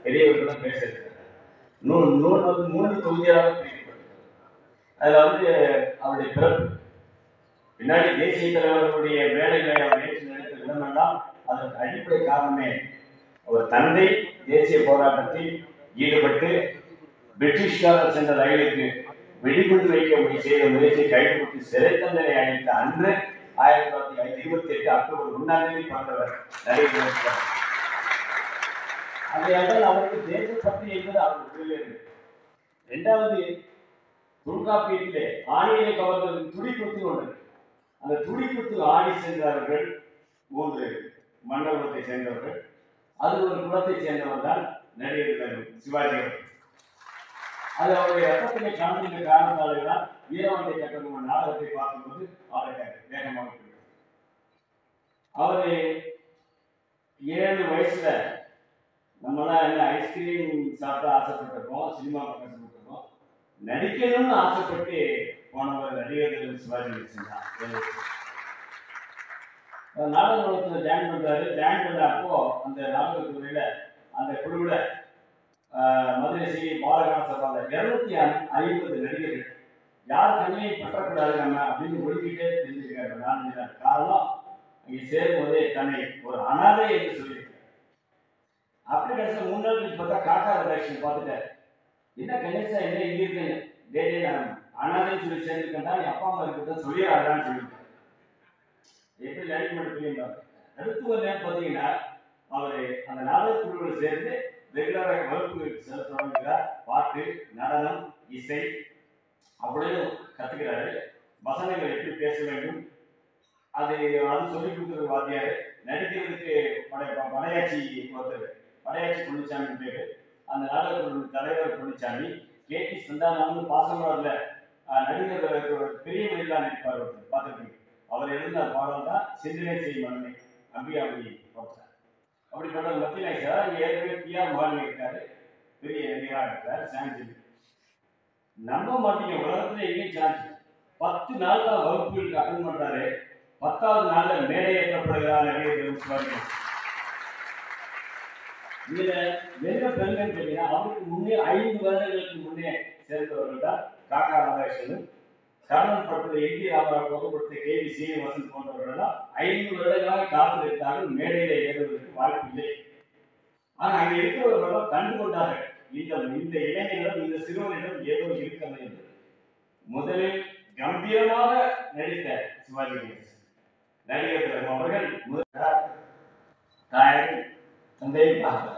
பெரியவர்களும் பேசியிருக்காங்க நூல் நூல் வந்து மூணு தொகுதியாக பிரிக்கப்பட்டிருக்கு அதில் வந்து அவருடைய பிறப்பு பின்னாடி தேசிய தலைவர்களுடைய வேலைகளை அவர் ஏற்று நடத்த விதமெல்லாம் அதற்கு அடிப்படை காரணமே அவர் தந்தை தேசிய போராட்டத்தில் ஈடுபட்டு பிரிட்டிஷ்காரர் சென்ற ரயிலுக்கு வெடிகுண்டு வைக்க முய- செய்த முயற்சியை கைவிட்டு சிறை தண்டனை அளித்த அன்று ஆயிரத்தி தொள்ளாயிரத்தி இருபத்தி எட்டு அக்டோபர் ஒன்றாம் தேதி பிறந்தவர் நரேந்திர அதையால் அவருக்கு தேசப்பற்று என்பது அவருக்கு புரியவில்லை இரண்டாவது தொல்காப்பியத்திலே ஆணியை கவர்ந்ததற்கு துடிக்குத்து ஒன்று அந்த துடிக்குத்து ஆணி சென்றவர்கள் மூன்று மண்டபத்தை சேர்ந்தவர்கள் அது ஒரு குலத்தை சேர்ந்தவர் தான் நடிகர் சிவாஜி அவர்கள் அது அவருடைய ரத்தத்திலே காண்பித்த காரணத்தாலே தான் வீரவந்தை கட்டபொம்மன் நாடகத்தை பார்க்கும்போது அவருக்கு வேகமாக புரியும் அவரு ஏழு வயசுல நம்மளாம் என்ன ஐஸ்கிரீம் சாப்பிட ஆசைப்பட்டிருக்கோம் சினிமா பார்க்க ஆசைப்பட்டிருக்கோம் நடிக்கணும்னு ஆசைப்பட்டு போனவர் நடிகர்கள் சிவாஜி கணேசன் தான் ஏழு வயசுல. அவர் நாடக உலகத்தில் ஜாயின் பண்றாரு ஜாயின் பண்ண அப்போ அந்த நாடக துறையில அந்த குழுவில் மதுரை ஸ்ரீ பாலகான சபாவில் இருநூத்தி ஐம்பது நடிகர்கள் யார் கண்ணையும் பற்றக்கூடாது நம்ம அப்படின்னு ஒழுங்கிட்டே தெரிஞ்சிருக்காரு நான்கு காரணம் அங்கே சேரும்போதே தன்னை ஒரு அனாதை என்று சொல்லியிருக்காரு அப்படி கடைசியில் மூணு நாள் கழிச்சு பார்த்தா காக்கா ரிடக்ஷன் பார்த்துட்டாரு என்ன கணேசா என்ன இங்கே இருக்கேன்னு டேடே நான் அனாதைன்னு சொல்லி சேர்ந்துருக்கேன்டா நீ அப்பா அம்மா இருக்கிறத சொல்லிடுறாங்கன்னு சொல்லியிருக்காரு எப்படி லைன் பண்ணி அடுத்து ஒரு நேரம் பார்த்தீங்கன்னா அவர் அந்த நாடக குழுவில் சேர்ந்து ரெகுலராக வகுப்பு செல்ல தொடங்குகிறார் பாட்டு நடனம் இசை அவ்வளவு கத்துக்கிறாரு வசனங்கள் எப்படி பேச வேண்டும் அது அது சொல்லி கொடுக்குற வாத்தியார் நடிக்கிறதுக்கு படை படையாச்சி ஒருத்தர் படையாச்சி பொன்னிச்சாமி பேர் அந்த நாடக குழு தலைவர் பொன்னிச்சாமி கே டி சந்தானம்னு பாசமலர்ல அஹ், நடிகர் ஒரு பெரிய மனிதா நடிப்பார் ஒருத்தர் பார்த்துருக்கீங்க அவர் எழுதின பாடம் தான் சிந்தனை செய் மன்னனை அம்பியாவதி போட்டார் அப்படிப்பட்ட மத்திய சார் இங்க ஏற்கனவே பிஆர் மகான் இருக்காரு பெரிய நடிகராக இருக்கார் சான்ஜி நம்ப மாட்டீங்க உலகத்துல எங்கேயும் சான்ஸ் பத்து நாள் தான் வகுப்புகளுக்கு அட்டன் பண்றாரு பத்தாவது நாள்ல மேடை ஏற்றப்படுகிறார் நடிகர் சிவாஜி இதுல என்ன பெருமைன்னு கேட்டீங்கன்னா அவருக்கு முன்னே ஐந்து வருடங்களுக்கு முன்னே சேர்ந்தவர்கள் தான் காக்கா ராதாகிருஷ்ணன் கர்ணன் படத்தில் என் டி ராமராவ் புகப்படுத்த கே வி சீனிவாசன் போன்றவர்களெல்லாம் ஐந்து வருடங்களாக காத்திருந்தார்கள் மேடையில ஏறுவதற்கு வாய்ப்பில்லை ஆனா அங்க இருக்கிறவர்களும் கண்டு கொண்டார்கள் இந்த இந்த இளைஞரிடம் இந்த சிறுவனிடம் ஏதோ இருக்கிறது என்று முதலில் கம்பீரமாக நடித்த சிவாஜி கணேசன் நடிகர் திலகம் அவர்கள் முதல் தாயை தந்தையை பார்த்தார்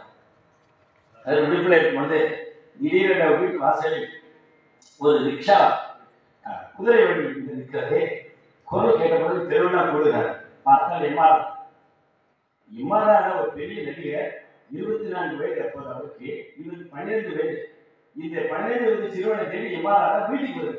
அது விடுப்பில் இருக்கும்போது திடீரென வீட்டு வாசலில் ஒரு ரிக்ஷா அஹ், குதிரை வண்டி இருந்து நிற்கிறது குரல் கேட்டபோது தெருவினா கூடுகிறார் பார்த்தால் இம்மாரா இம்மாரான ஒரு பெரிய நடிகர் இருபத்தி நான்கு வயது அப்போது அவருக்கு இவருக்கு பன்னிரெண்டு வயது இந்த பன்னிரெண்டு வயது சிறுவனை தேடி இம்மாரா வீட்டுக்கு வருது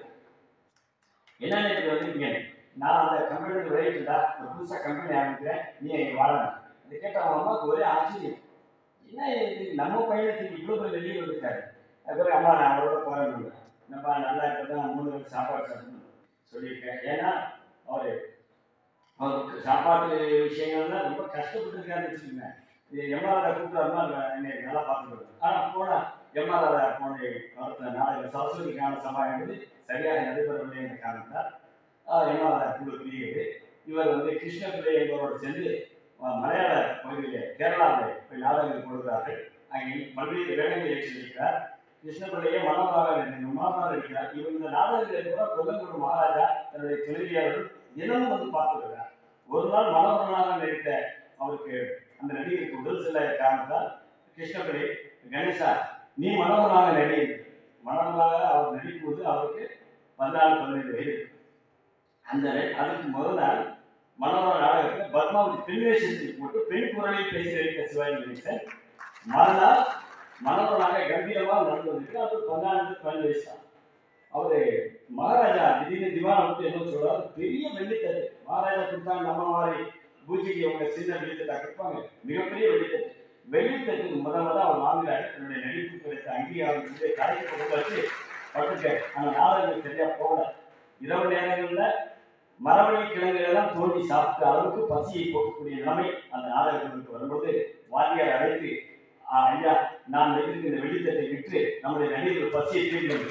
என்ன நேற்று வந்திருக்கீங்க நான் அந்த கம்பெனிக்கு விளையாட்டுடா ஒரு புதுசாக கம்பெனி ஆரம்பிக்கிறேன் நீ இங்கே வாழணும் இதை கேட்ட அவன் அம்மாவுக்கு ஒரே ஆச்சரியம் என்ன இது நம்ம பையனுக்கு இவ்வளோ பேர் வெளியே வந்துருக்காரு அதுக்கப்புறம் அம்மா நான் அவரோட போகிறேன் நம்ம நல்லா இருக்கதான் மூணு பேருக்கு சாப்பாடு சாப்பிடணும் சொல்லியிருக்கேன் ஏன்னா அவர் அவருக்கு சாப்பாட்டு விஷயங்கள்லாம் ரொம்ப கஷ்டப்பட்டுருக்காருன்னு வச்சுக்கோங்க இது எம்ஆர்ஆரை கூப்பிட்டாருன்னா என்னை நல்லா பார்த்துக்கிறது ஆனால் போனால் எம்ஆர்ஆரை போன நடத்த நாளைக்கு சரஸ்வதி கான சபா என்பது சரியாக நடைபெறவில்லை என்ற காரணத்தால் எம்ஆர்ஆரை குழு பிரிகிறது இவர் வந்து கிருஷ்ணபிள்ளை என்பவரோடு சென்று அஹ், மலையாள பகுதியிலே கேரளாவில் போய் நாடகங்கள் கொடுக்கிறார்கள் அங்கே பல்வேறு வேடங்களை ஏற்றிருக்கிறார் கிருஷ்ணபிள்ளையே மனோகராக மனோகராக இருக்கிறார் இவர் இந்த நாடகங்களில் கூட கொல்லங்குடி மகாராஜா தன்னுடைய தொழிலாளர்கள் தினமும் வந்து பார்த்துருக்கிறார் ஒரு நாள் மனோகரனாக நடித்த அவருக்கு அந்த நடிகருக்கு உடல் சில காரணத்தால் கிருஷ்ணபிள்ளை கணேசா நீ மனோகரனாக நடி மனோகராக அவர் நடிக்கும்போது அவருக்கு பதினாலு பதினைந்து வயது அந்த நே- அதுக்கு முதல் நாள் மனோகர நாடகத்தில் பத்மாவதி பெண் வேஷத்தில் போட்டு பெண் குரலில் பேசி வைத்த சிவாஜி கணேசன் மறுநாள் மனோகரனாக கம்பீரமாக நடந்து வந்திருக்கு அது பதினாலு பதினஞ்சு வயசு தான் அவரு மகாராஜா திடீர்னு திவான் விட்டு என்ன சொல்றாரு பெரிய வெள்ளித்தட்டு மகாராஜா கொடுத்தாங்க நம்ம மாதிரி பூஜைக்கு அவங்க சின்ன வெள்ளித்தட்டா கொடுப்பாங்க மிகப்பெரிய வெள்ளித்தட்டு வெள்ளித்தட்டுக்கு முத முத அவர் வாங்குறாரு தன்னுடைய நடிப்பு கிடைத்த அங்கீகாரம் வந்து கடைக்கு கொண்டு வச்சு பட்டுட்டாரு ஆனா நாடகங்கள் சரியா போகல இரவு நேரங்கள்ல மரவள்ளி கிழங்குகளை எல்லாம் தோண்டி சாப்பிட்ட அளவுக்கு பசியை போக்கக்கூடிய நிலைமை அந்த நாடகங்களுக்கு வரும்போது வாத்தியார் அழைத்து "ஆ, ஐயா நாம் வைத்திருக்கிற இந்த வெள்ளித்தட்டை விற்று நம்முடைய நடிகர்கள் பசியை தீர்ந்தது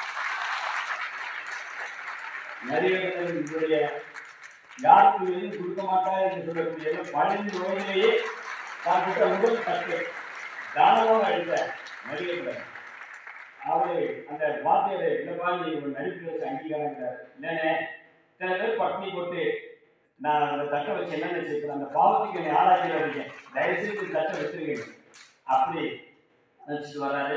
நடிகர்களுடைய யாருக்கு எதுவும் கொடுக்க மாட்டார் என்று சொல்லக்கூடிய பதினைந்து வயதிலேயே தான் பெற்ற முதல் தட்டு தானமாக அளித்த நடிகர்கள் அவரு அந்த வாத்தியாரு இல்லப்பா நீ ஒரு நடிப்பு வச்சு அங்கீகாரம் இல்லைண்ணே சில பேர் பட்னி போட்டு நான் அந்த தட்டை வச்சு என்ன நினைச்சிருக்கேன் அந்த பாவத்துக்கு என்னை ஆளாக்கிறாதீங்க தயவுசெய்து இந்த தட்டை வச்சிருங்க அப்படி நினச்சிட்டு வர்றாரு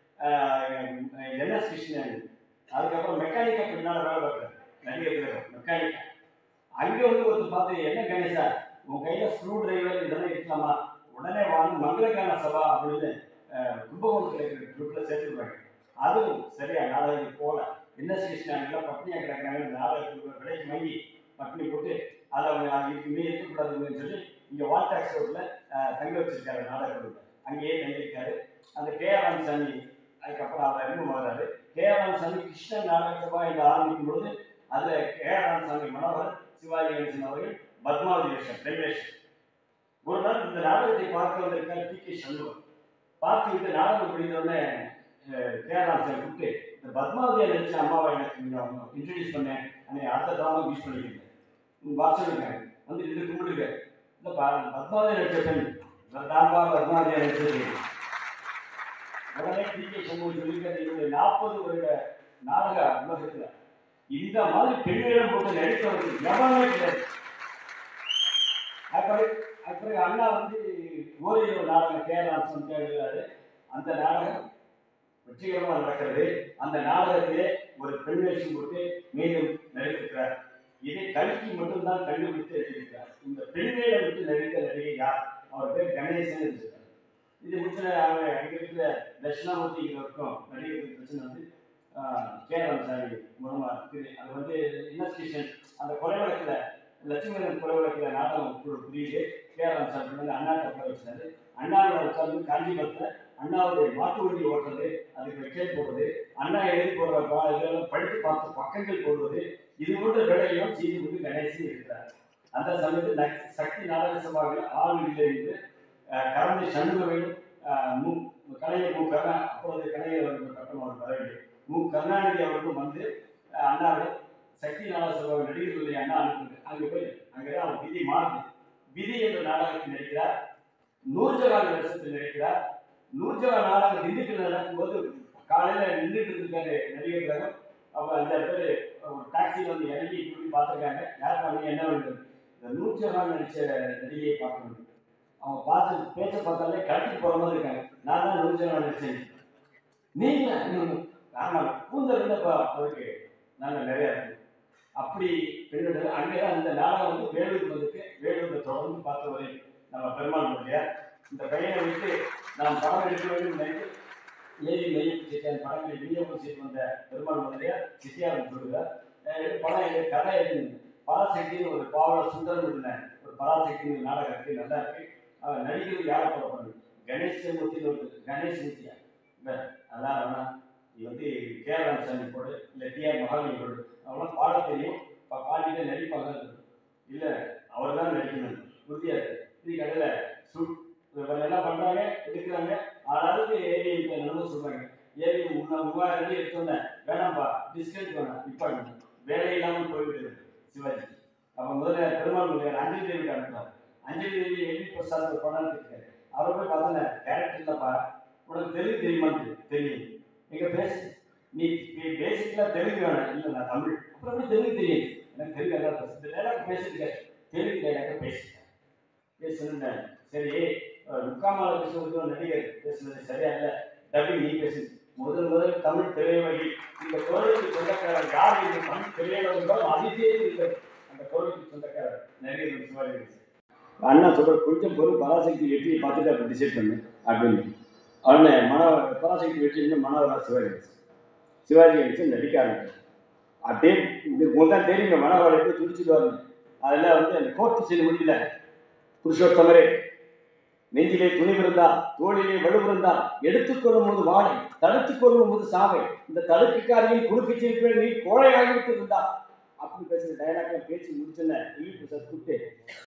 என்எஸ் கிருஷ்ணன் அதுக்கப்புறம் மெக்கானிக்கா பின்னால் வேலை பார்க்குறாரு நடிகர் மெக்கானிக்கா அங்கே வந்து ஒருத்தர் பார்த்து என்ன கணேசா உன் கையில் ஸ்க்ரூ டிரைவர் இதெல்லாம் இருக்கலாமா உடனே வாங்க மங்களகான சபா அப்படின்னு அஹ், கும்பகோணத்தில் இருக்கிற குரூப்பில் சேர்த்துருவாங்க அதுவும் சரியா நாடகத்துக்கு போகல என்ன கிருஷ்ணாங்கெல்லாம் பட்னியாக கிடக்கிறாங்க நாடகத்துக்கு விலைக்கு வாங்கி பட்னி போட்டு அதை அவங்க அதுக்கு மீறி இருக்கக்கூடாதுன்னு சொல்லி இங்கே வால்டாக்ஸ் ரோட்டில் தங்க வச்சிருக்காரு நாடக குழுவில் அங்கேயே தங்கியிருக்காரு அந்த கே ஆர் ராமசாமி அதுக்கப்புறம் அவர் அறிமுகமாகிறாரு கே ஆர் ராமசாமி கிருஷ்ணன் நாடக சபா என்று ஆரம்பிக்கும் பொழுது அதில் கே ஆர் ராமசாமி மனோகர் சிவாஜி கணேசன் அவர்கள் பத்மாவதி வேஷம் ரெகுலேஷன் ஒரு நாள் இந்த நாடகத்தை பார்க்க வந்திருக்கார் டி கே சண்முகம் பார்த்து விட்டு நாடகம் முடிந்தோடனே கே ஆர் ராமசாமி கூப்பிட்டு இந்த பத்மாவதியை நினைச்ச அம்மாவை எனக்கு கொஞ்சம் இன்ட்ரடியூஸ் பண்ணேன் அன்னைக்கு அடுத்த தாமம் யூஸ் பண்ணிக்கிறேன் வாசல் இருக்காங்க வந்து இது கும்பிட்டுருக்க இந்த ப- பத்மாவதி நடிச்ச பெண் இவர் தான்பா பத்மாவதியை நடிச்சது உடனே டி கே சண்முகம் சொல்லியிருக்காரு இவருடைய நாற்பது வருட நாடக உலகத்துல இந்த மாதிரி பெண்களிடம் போட்டு நடித்தவர்கள் எவனுமே கிடையாது அப்புறம் அப்புறம் அண்ணா வந்து ஓரிரு நாடகம் கேரளாசம் எழுதுறாரு அந்த நாடகம் வெற்றிகரமாக நடக்கிறது அந்த நாடகத்திலே ஒரு பெண் வேஷம் போட்டு மீண்டும் நடித்திருக்கிறார் இதை கல்கி மட்டும்தான் கண்டுபிடித்து எழுதியிருக்கிறார் இந்த பெண்மையை விட்டு நடித்த நடிகை யார் அவர் பேர் கணேசன் இருக்கிறார் இது முடிச்ச அவங்க அங்கே இருக்கிற தட்சிணாமூர்த்திகளுக்கும் நடிகர்கள் பிரச்சனை வந்து கேரளம் சாமி மூலமா இருக்குது அது வந்து இன்வெஸ்டிகேஷன் அந்த கொலை வழக்கில் லட்சுமணன் கொலை வழக்கில் நாடகம் குழு புரியுது கேரளம் சாமி வந்து அண்ணாட்ட உட்கார வச்சாரு அண்ணாவோட உட்கார்ந்து காஞ்சிபுரத்தில் அண்ணாவுடைய மாட்டு வண்டி ஓட்டுறது அதுக்கு வெக்கை போடுறது அண்ணா எழுதி போடுற பா- இதெல்லாம் படித்து பார்த்து பக்கங்கள் போடுவது இது போன்ற வேலையெல்லாம் செய்து கொண்டு கணேசன் இருக்கிறார் அந்த சமயத்தில் நக்- சக்தி நாடக சபாவில் ஆள் இல்லை என்று அஹ், கரந்தை சண்முகவேல் அஹ், மு கலைஞர் மு கருணா அப்பொழுது கலைஞர் அவர்கள் கட்டம் அவர் வரவில்லை மு கருணாநிதி அவர்களும் வந்து அஹ், அண்ணாவை சக்தி நாடக சபாவில் நடிகர்களுடைய அண்ணா அனுப்புங்க அங்கே போய் அங்கே அவர் விதி மாறுது விதி என்ற நாடகத்தில் நடிக்கிறார் நூர்ஜஹான் வேஷத்தில் நடிக்கிறார் நூர்ஜஹான் நாடகம் திண்டுக்கல் நடக்கும்போது காலையில் நின்றுட்டு இருக்காரு நடிகர் கழகம் அவங்க அஞ்சாறு பேர் ஒரு டாக்ஸியில் வந்து இறங்கி இப்படி பார்த்துருக்காங்க யார் பண்ணி என்ன வேணும் இந்த நூர்ஜஹான் நடித்த நடிகையை பார்க்கணும் அவங்க பார்த்து பேச்ச பார்த்தாலே கட்டி போகிற மாதிரி இருக்காங்க நான் தான் நூர்ஜஹான் நடிச்சேன் நீங்க நீங்க- ஆமா கூந்தல் இருந்தப்ப அவருக்கு நல்ல நிறையா இருக்கு அப்படி பெண்கள் அங்கே தான் இந்த நாடகம் வந்து வேலூர் வந்துட்டு வேலூர்ல தொடர்ந்து பார்த்த வரை நம்ம பெருமாள் முதலியார் இந்த பையனை விட்டு நாம் படம் எடுக்க வேண்டும் நினைத்து ஏரி மெய்யும் சித்தியான் படங்களை விநியோகம் செய்து வந்த பெருமாள் முதலியார் சித்தியாரம் சொல்லுகிறார் அஹ் படம் எடு கதை எழுதுங்க பராசக்தின்னு ஒரு பாவல சுந்தரம் எழுதின ஒரு பராசக்தின்னு நாடகம் இருக்கு நல்லா இருக்கு அவர் நடிகர் யாரை போட பண்ணுங்க கணேஷ் மூர்த்தின்னு ஒரு கணேஷ் மூர்த்தியா இல்லை அதான் வேணாம் நீ வந்து கேரளா சாமி போடு இல்லை டிஆர் மகாலிங்க போடு அவங்களாம் பாட தெரியும் பா- பாடிட்டு நடிப்பாங்க இல்லை அவர் தான் நடிக்கணும் உறுதியாக இருக்கு இது கடையில் சூட் இவங்க என்ன பண்ணுறாங்க எடுக்கிறாங்க ஆளாளுக்கு ஏவி என்னன்னு சொல்கிறாங்க ஏவி முன்னா மூவாயிரம் ரூபாய் எடுத்தோன்னே வேணாம்ப்பா டிஸ்கவுண்ட் வேணாம் இப்போ வேலை இல்லாமல் போய்விடுது சிவாஜி அப்போ முதல்ல பெருமாள் முருகன் அஞ்சலி தேவி அனுப்புறாரு அஞ்சலி தேவி எல்வி பிரசாத் ஒரு படம் எடுத்துருக்காரு அவர் போய் பார்த்தோன்னே கேரக்டர் இல்லைப்பா உனக்கு தெலுங்கு தெரியுமான்னு தெரியும் எங்க பேசு நீ பேசிக்கலா தெலுங்கு வேணாம் இல்லை நான் தமிழ் அப்புறம் எப்படி தெலுங்கு தெரியும் எனக்கு தெலுங்கு எல்லாம் பேசு இந்த டைலாக் பேசிருக்க தெலுங்கு டைலாக பேசிட்டேன் பேசுனேன் சரி அஹ், முக்காமால கிருஷ்ணன் நடிகர் பேசுனது சரியா இல்லை டப்பிங் நீ பேசு முதல் முதல் தமிழ் திரைவழி இந்த குரலுக்கு சொந்தக்காரர் யார் இந்த தமிழ் திரையுலகம் அதிசயம் இல்லை அந்த குரலுக்கு சொந்தக்காரர் நடிகர் சிவாஜி கணேசன். அண்ணா சொல்ற கொஞ்சம் பொருள் பராசக்தி வெற்றியை பார்த்துட்டு அப்படி டிசைட் பண்ணு அப்படின்னு அவனை மனோ பராசக்தி வெற்றி மனோகரா சிவாஜி கணேசன். சிவாஜி கணேசன் நடிக்க ஆரம்பிச்சார் அப்படியே இது உங்களுக்கு தான் தெரியுங்க மனோகர் எப்படி துடிச்சிடுவாருங்க அதில் வந்து அந்த கோர்ட்டு செய்ய முடியல புருஷோத்தமரே நெஞ்சிலே துணிவிருந்தா தோளிலே வலுவிருந்தா எடுத்துக்கொள்ளும் போது வாழை தடுத்துக் கொள்ளும் போது சாவை இந்த தடுப்புக்காரியின் குறுக்கு சிரிப்பில் நீ கோழையாகிவிட்டு இருந்தா அப்படி பேசுற டயலாக்ல பேசி முடிச்சுன்னு திலீப் பிரசாத் கூப்பிட்டு